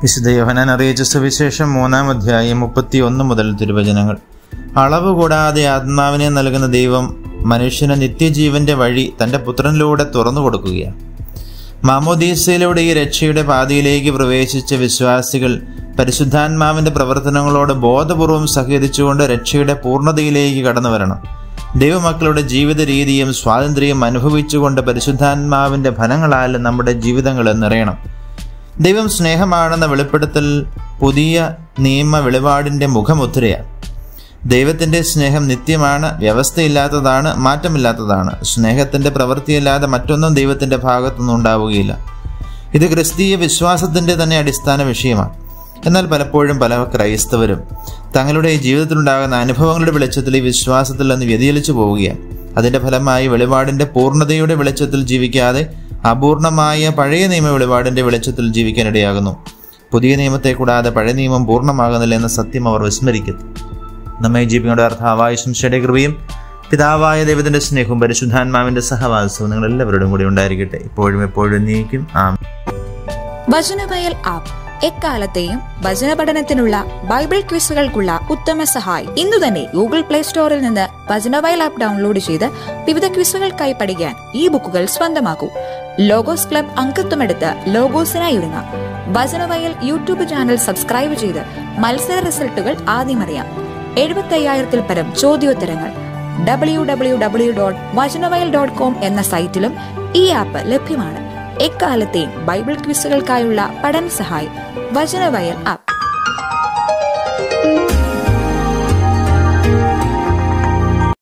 വിശുദ്ധ യോഹനാൻ അറിയിച്ച സുവിശേഷം മൂന്നാം അധ്യായം മുപ്പത്തി ഒന്ന് മുതൽ തിരുവചനങ്ങൾ അളവ് കൂടാതെ ആത്മാവിനെ നൽകുന്ന ദൈവം മനുഷ്യന് നിത്യജീവന്റെ വഴി തന്റെ പുത്രനിലൂടെ തുറന്നു കൊടുക്കുകയാണ് മാമോദീസയിലൂടെ ഈ രക്ഷയുടെ പാതയിലേക്ക് പ്രവേശിച്ച വിശ്വാസികൾ പരിശുദ്ധാത്മാവിന്റെ പ്രവർത്തനങ്ങളോട് ബോധപൂർവം സഹകരിച്ചുകൊണ്ട് രക്ഷയുടെ പൂർണ്ണതയിലേക്ക് കടന്നു വരണം ദൈവമക്കളുടെ ജീവിത രീതിയും സ്വാതന്ത്ര്യവും അനുഭവിച്ചുകൊണ്ട് പരിശുദ്ധാത്മാവിന്റെ ഫലങ്ങളാൽ നമ്മുടെ ജീവിതങ്ങൾ നിറയണം ദൈവം സ്നേഹമാണെന്ന വെളിപ്പെടുത്തൽ പുതിയ നിയമ വെളിപാടിന്റെ മുഖമുദ്രയാണ് ദൈവത്തിന്റെ സ്നേഹം നിത്യമാണ് വ്യവസ്ഥയില്ലാത്തതാണ് മാറ്റമില്ലാത്തതാണ് സ്നേഹത്തിന്റെ പ്രവൃത്തിയല്ലാതെ മറ്റൊന്നും ദൈവത്തിന്റെ ഭാഗത്തുനിന്നും ഉണ്ടാവുകയില്ല ഇത് ക്രിസ്തീയ വിശ്വാസത്തിന്റെ തന്നെ അടിസ്ഥാന വിഷയമാണ് എന്നാൽ പലപ്പോഴും പല ക്രൈസ്തവരും തങ്ങളുടെ ജീവിതത്തിലുണ്ടാകുന്ന അനുഭവങ്ങളുടെ വെളിച്ചത്തിൽ ഈ വിശ്വാസത്തിൽ നിന്ന് വ്യതിചലിച്ചു പോവുകയാണ് അതിന്റെ ഫലമായി വെളിപാടിന്റെ പൂർണ്ണതയുടെ വെളിച്ചത്തിൽ ജീവിക്കാതെ അപൂർണമായ പഴയ നിയമ വെളിപാടിന്റെ വെളിച്ചത്തിൽ ജീവിക്കാനിടയാകുന്നു പുതിയ നിയമത്തെ കൂടാതെ പഴയ നിയമം പൂർണ്ണമാകുന്നില്ല എന്ന സത്യം അവർ വിസ്മരിക്കുന്നു നമ്മെ ജീവികളുടെ അർത്ഥാവായ ശംശയുടെ കൃപയും പിതാവായ ദൈവത്തിന്റെ സ്നേഹവും പരിശുദ്ധാത്മാവിന്റെ സഹവാസവും നിങ്ങൾ എല്ലാവരോടും കൂടി ഉണ്ടായിരിക്കട്ടെ ഇപ്പോഴും എപ്പോഴും നീക്കും ആ വചനവയൽ ആപ്പ് എക്കാലത്തെയും വചന പഠനത്തിനുള്ള ബൈബിൾ ക്വിസുകൾക്കുള്ള ഉത്തമ സഹായി ഇന്നു തന്നെ ഗൂഗിൾ പ്ലേ സ്റ്റോറിൽ നിന്ന് വചനവയൽ ആപ്പ് ഡൗൺലോഡ് ചെയ്ത് വിവിധ ക്വിസുകൾക്കായി പഠിക്കാൻ ഈ ബുക്കുകൾ സ്വന്തമാക്കൂ ലോഗോസ് ക്ലബ് അംഗത്വമെടുത്ത് ലോഗോസിനായി ഒരുങ്ങാം വചനവയൽ യൂട്യൂബ് ചാനൽ സബ്സ്ക്രൈബ് ചെയ്ത് മത്സര റിസൾട്ടുകൾ ആദ്യം അറിയാം എഴുപത്തി അയ്യായിരത്തിൽ പരം ചോദ്യോത്തരങ്ങൾ W W W dot Vachanavayal dot com എന്ന സൈറ്റിലും ഈ ആപ്പ് ലഭ്യമാണ് എക്കാലത്തെയും ബൈബിൾ ക്വിസുകൾക്കായുള്ള പഠന സഹായി വചനവയൽ ആപ്പ്